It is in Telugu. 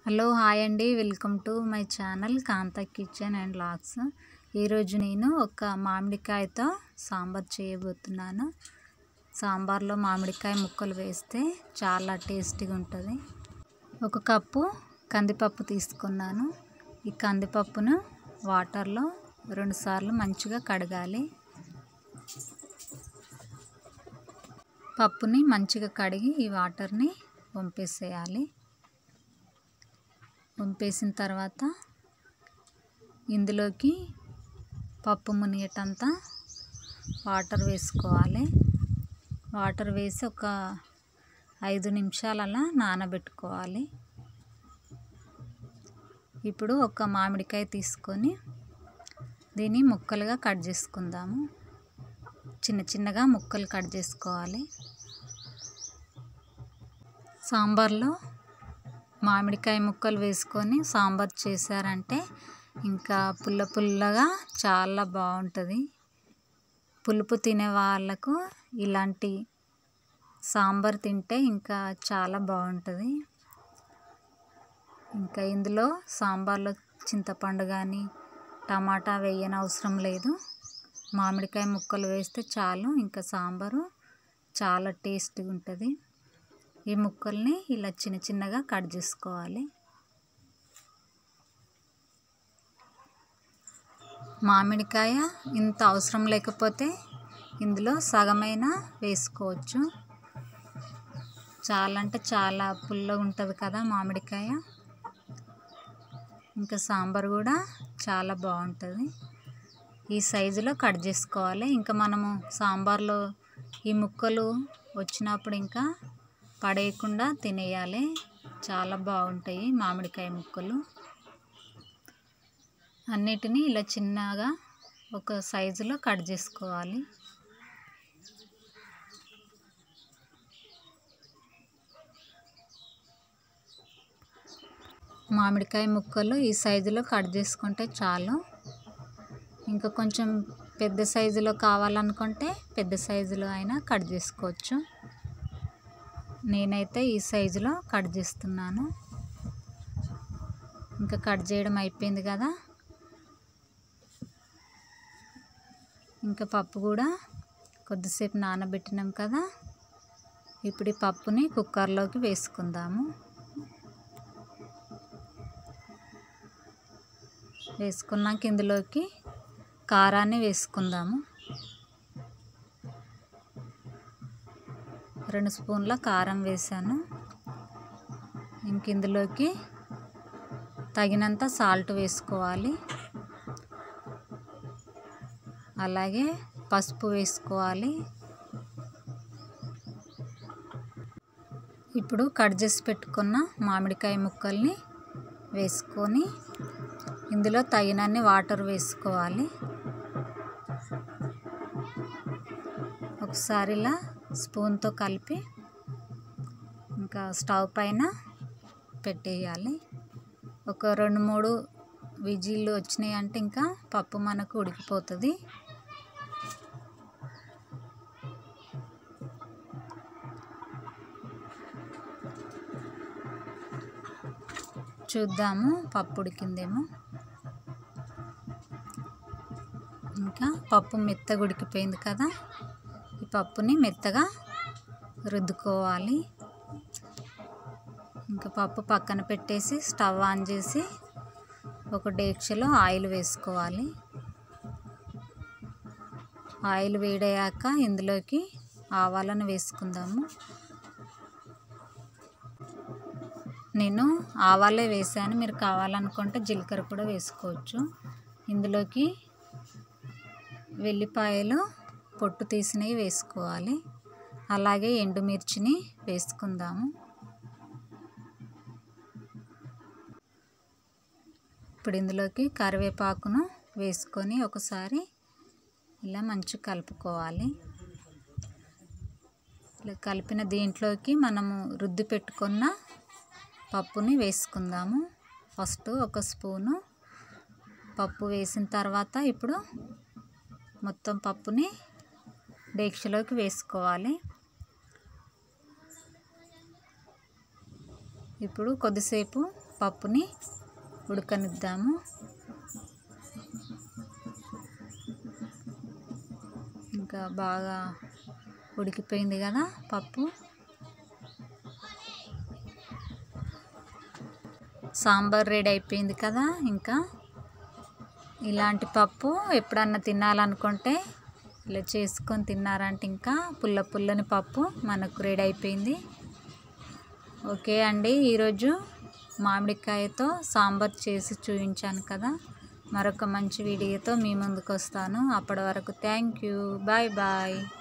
హలో హాయ్ అండి welcome to my channel Kantha kitchen and లాక్స్ ఈరోజు నేను ఒక మామిడికాయతో సాంబార్ చేయబోతున్నాను సాంబార్లో మామిడికాయ ముక్కలు వేస్తే చాలా టేస్టీగా ఉంటుంది ఒక కప్పు కందిపప్పు తీసుకున్నాను ఈ కందిపప్పును వాటర్లో రెండుసార్లు మంచిగా కడగాలి పప్పుని మంచిగా కడిగి ఈ వాటర్ని పంపేసేయాలి వంపేసిన తర్వాత ఇందులోకి పప్పు మునిగేటంత వాటర్ వేసుకోవాలి వాటర్ వేసి ఒక ఐదు నిమిషాలు అలా నానబెట్టుకోవాలి ఇప్పుడు ఒక మామిడికాయ తీసుకొని దీన్ని ముక్కలుగా కట్ చేసుకుందాము చిన్న చిన్నగా ముక్కలు కట్ చేసుకోవాలి సాంబార్లో మామిడికాయ ముక్కలు వేసుకొని సాంబార్ చేశారంటే ఇంకా పుల్ల పుల్లగా చాలా బాగుంటుంది పులుపు తినే వాళ్ళకు ఇలాంటి సాంబార్ తింటే ఇంకా చాలా బాగుంటుంది ఇంకా ఇందులో సాంబార్లో చింతపండు కానీ టమాటా వేయని అవసరం లేదు మామిడికాయ ముక్కలు వేస్తే చాలు ఇంకా సాంబారు చాలా టేస్టీగా ఉంటుంది ఈ ముక్కల్ని ఇలా చిన్న చిన్నగా కట్ చేసుకోవాలి మామిడికాయ ఇంత అవసరం లేకపోతే ఇందులో సగమైన వేసుకోవచ్చు చాలా అంటే చాలా పుల్లగా ఉంటుంది కదా మామిడికాయ ఇంకా సాంబార్ కూడా చాలా బాగుంటుంది ఈ సైజులో కట్ చేసుకోవాలి ఇంకా మనము సాంబార్లో ఈ ముక్కలు వచ్చినప్పుడు ఇంకా పడేయకుండా తినేయాలి చాలా బాగుంటాయి మామిడికాయ ముక్కలు అన్నిటినీ ఇలా చిన్నగా ఒక సైజులో కట్ చేసుకోవాలి మామిడికాయ ముక్కలు ఈ సైజులో కట్ చేసుకుంటే చాలు ఇంకా కొంచెం పెద్ద సైజులో కావాలనుకుంటే పెద్ద సైజులో అయినా కట్ చేసుకోవచ్చు నేనైతే ఈ సైజులో కట్ చేస్తున్నాను ఇంకా కట్ చేయడం అయిపోయింది కదా ఇంకా పప్పు కూడా కొద్దిసేపు నానబెట్టినాం కదా ఇప్పుడు ఈ పప్పుని కుక్కర్లోకి వేసుకుందాము వేసుకున్నాక ఇందులోకి కారాన్ని వేసుకుందాము రెండు స్పూన్ల కారం వేసాను ఇంక ఇందులోకి తగినంత సాల్ట్ వేసుకోవాలి అలాగే పసుపు వేసుకోవాలి ఇప్పుడు కట్ చేసి పెట్టుకున్న మామిడికాయ ముక్కల్ని వేసుకొని ఇందులో తగినన్ని వాటర్ వేసుకోవాలి ఒకసారి ఇలా స్పూన్తో కలిపి ఇంకా స్టవ్ పైన పెట్టేయాలి ఒక రెండు మూడు విజిల్లు వచ్చినాయి అంటే ఇంకా పప్పు మనకు ఉడికిపోతుంది చూద్దాము పప్పు ఉడికిందేమో ఇంకా పప్పు మెత్తగా ఉడికిపోయింది కదా ఈ పప్పుని మెత్తగా రుద్దుకోవాలి ఇంకా పప్పు పక్కన పెట్టేసి స్టవ్ ఆన్ చేసి ఒక డేక్షలో ఆయిల్ వేసుకోవాలి ఆయిల్ వేడయ్యాక ఇందులోకి ఆవాలను వేసుకుందాము నేను ఆవాలే వేసాను మీరు కావాలనుకుంటే జీలకర్ర కూడా వేసుకోవచ్చు ఇందులోకి వెల్లిపాయలు పొట్టు తీసినవి వేసుకోవాలి అలాగే ఎండుమిర్చిని వేసుకుందాము ఇప్పుడు ఇందులోకి కరివేపాకును వేసుకొని ఒకసారి ఇలా మంచిగా కలుపుకోవాలి ఇలా కలిపిన దీంట్లోకి మనము రుద్ది పెట్టుకున్న పప్పుని వేసుకుందాము ఫస్ట్ ఒక స్పూను పప్పు వేసిన తర్వాత ఇప్పుడు మొత్తం పప్పుని డేక్షలోకి వేసుకోవాలి ఇప్పుడు కొద్దిసేపు పప్పుని ఉడకనిద్దాము ఇంకా బాగా ఉడికిపోయింది కదా పప్పు సాంబార్ రెడీ అయిపోయింది కదా ఇంకా ఇలాంటి పప్పు ఎప్పుడన్నా తినాలనుకుంటే ఇలా చేసుకొని తిన్నారంటే ఇంకా పుల్ల పుల్లని పప్పు మనకు రెడీ అయిపోయింది ఓకే అండి ఈరోజు మామిడికాయతో సాంబార్ చేసి చూపించాను కదా మరొక మంచి వీడియోతో మీ ముందుకు వస్తాను అప్పటి వరకు థ్యాంక్ యూ బాయ్ బాయ్